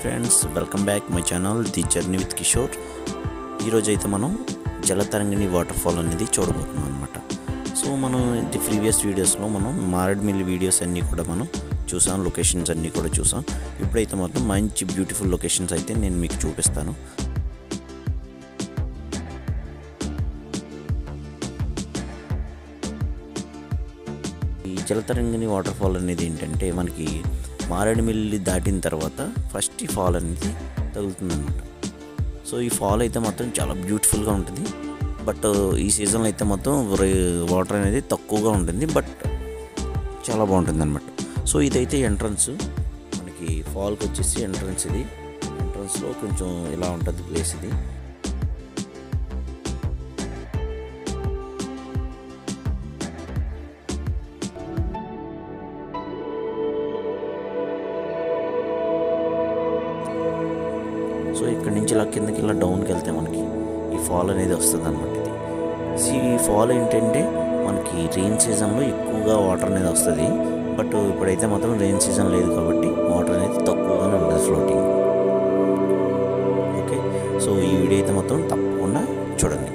Friends welcome back my channel the journey with Kishore ఈరోజు అయితే మనం జలతరంగిణి వాటర్ ఫాల్ అనేది చూడబోతున్నాం అనమాట సో మనం ది ప్రీవియస్ వీడియోస్లో మనం మారేడుమిల్లి వీడియోస్ అన్నీ కూడా మనం చూసాం లొకేషన్స్ అన్నీ కూడా చూసాం ఇప్పుడైతే మాత్రం మంచి బ్యూటిఫుల్ లొకేషన్స్ అయితే నేను మీకు చూపిస్తాను ఈ జలతరంగిణి వాటర్ ఫాల్ అనేది ఏంటంటే మనకి మారేడుమిల్లి దాటిన తర్వాత ఫస్ట్ ఈ ఫాల్ అనేది తగులుతుందన్నమాట సో ఈ ఫాల్ అయితే మాత్రం చాలా బ్యూటిఫుల్గా ఉంటుంది బట్ ఈ సీజన్లో అయితే మొత్తం వాటర్ అనేది తక్కువగా ఉంటుంది బట్ చాలా బాగుంటుంది అనమాట సో ఇదైతే ఎంట్రన్స్ మనకి ఫాల్కి వచ్చేసి ఎంట్రన్స్ ఇది ఎంట్రన్స్లో కొంచెం ఇలా ఉంటుంది ప్లేస్ ఇది సో ఇక్కడ నుంచి ఇలా కిందకి ఇలా డౌన్కి వెళ్తే మనకి ఈ ఫాల్ అనేది వస్తుంది అనమాట ఇది సో ఈ ఫాల్ ఏంటంటే మనకి రెయిన్ సీజన్లో ఎక్కువగా వాటర్ అనేది వస్తుంది బట్ ఇప్పుడైతే మాత్రం రెయిన్ సీజన్ లేదు కాబట్టి వాటర్ అనేది తక్కువగానే ఉంటుంది ఫ్లోటింగ్ ఓకే సో ఈ వీడియో అయితే మాత్రం తప్పకుండా చూడండి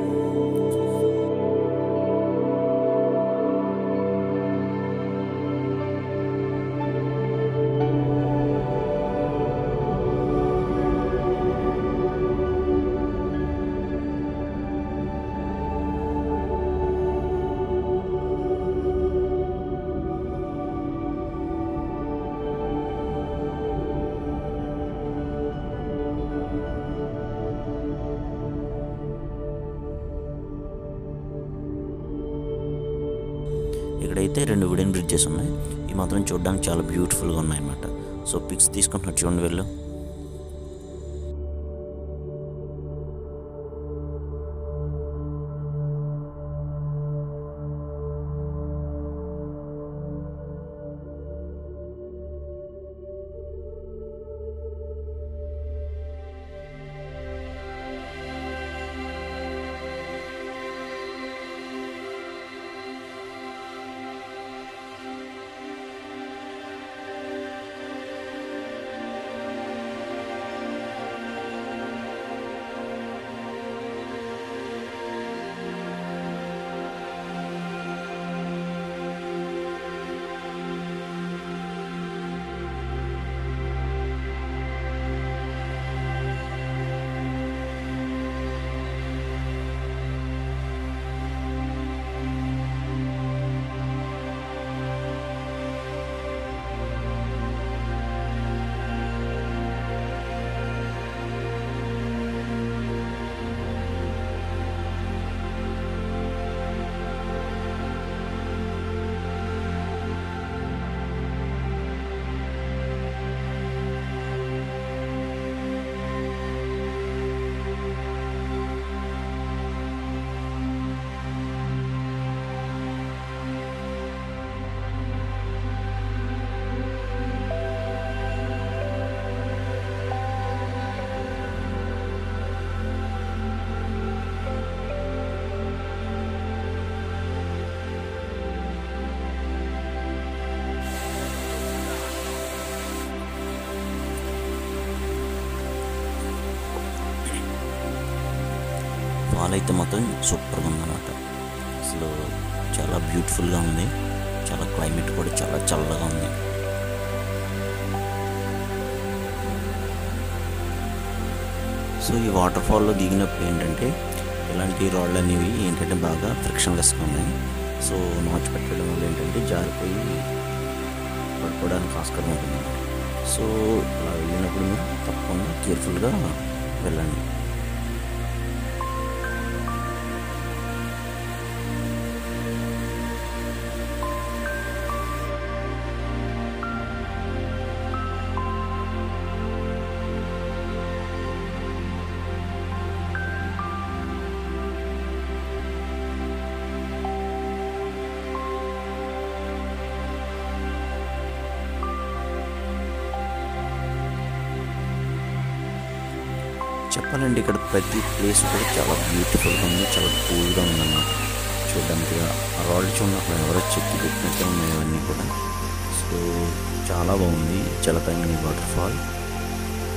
ఇక్కడైతే రెండు వుడెన్ బ్రిడ్జెస్ ఉన్నాయి ఇవి మాత్రం చూడడానికి చాలా బ్యూటిఫుల్గా ఉన్నాయి అన్నమాట సో పిక్స్ తీసుకుంటున్నారు చూడండి వెళ్ళు ఫాల్ అయితే మాత్రం సూపర్గా ఉందన్నమాట అసలు చాలా బ్యూటిఫుల్గా ఉంది చాలా క్లైమేట్ కూడా చాలా చల్లగా ఉంది సో ఈ వాటర్ ఫాల్లో దిగినప్పుడు ఏంటంటే ఇలాంటి రాళ్ళు అనేవి ఏంటంటే బాగా ఫ్రిక్షన్లెస్గా ఉన్నాయి సో నాచు పెట్టడం వల్ల ఏంటంటే జారిపోయి పడిపోవడానికి ఆస్కారం ఉంటుంది సో అలా వెళ్ళినప్పుడు మీరు తప్పకుండా కేర్ఫుల్గా వెళ్ళండి చెప్పాలంటే ఇక్కడ ప్రతి ప్లేస్ కూడా చాలా బ్యూటిఫుల్గా ఉంది చాలా కూల్గా ఉందన్నమాట చూడడానికి ఆ రాళ్ళు చూడడానికి ఎవరో చెక్కి పెట్టినట్టే ఉన్నాయి అవన్నీ కూడా సో చాలా బాగుంది జలతంగిని వాటర్ ఫాల్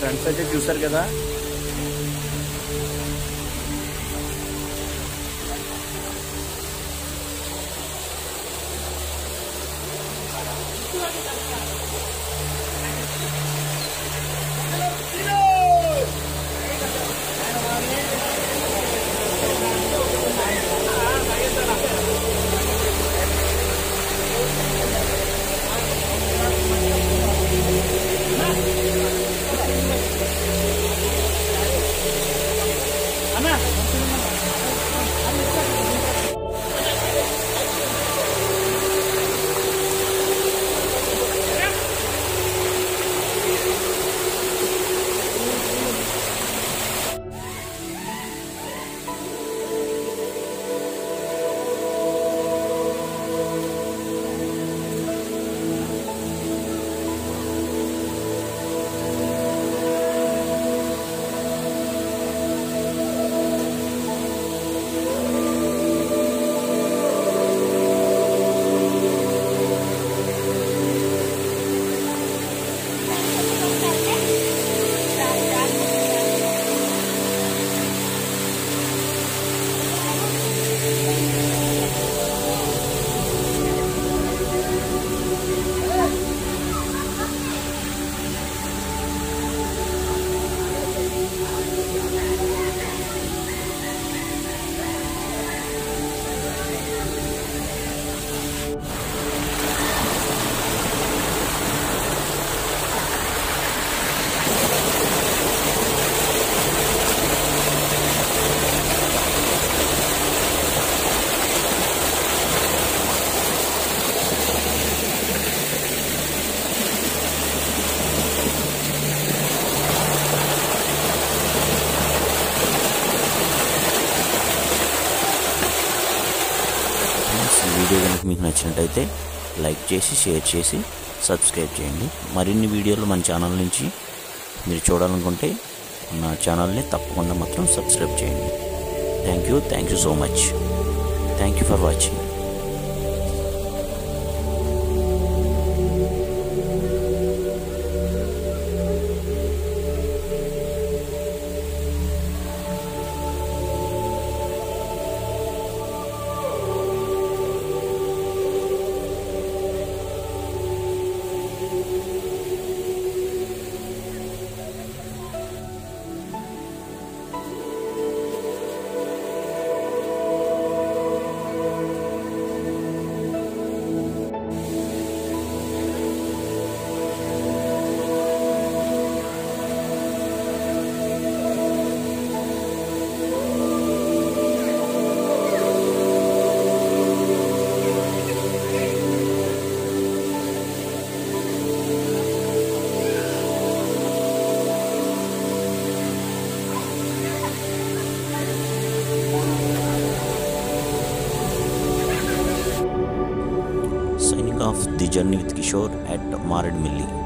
ఫ్రెండ్స్ అయితే చూసారు కదా ఫ్రెండ్స్ ఈ వీడియో కనుక మీకు నచ్చినట్టయితే లైక్ చేసి షేర్ చేసి సబ్స్క్రైబ్ చేయండి మరిన్ని వీడియోలు మన ఛానల్ నుంచి మీరు చూడాలనుకుంటే నా ఛానల్ని తప్పకుండా మాత్రం సబ్స్క్రైబ్ చేయండి thank you thank you so much thank you for watching signing off the journey with Kishore at Maradmilli.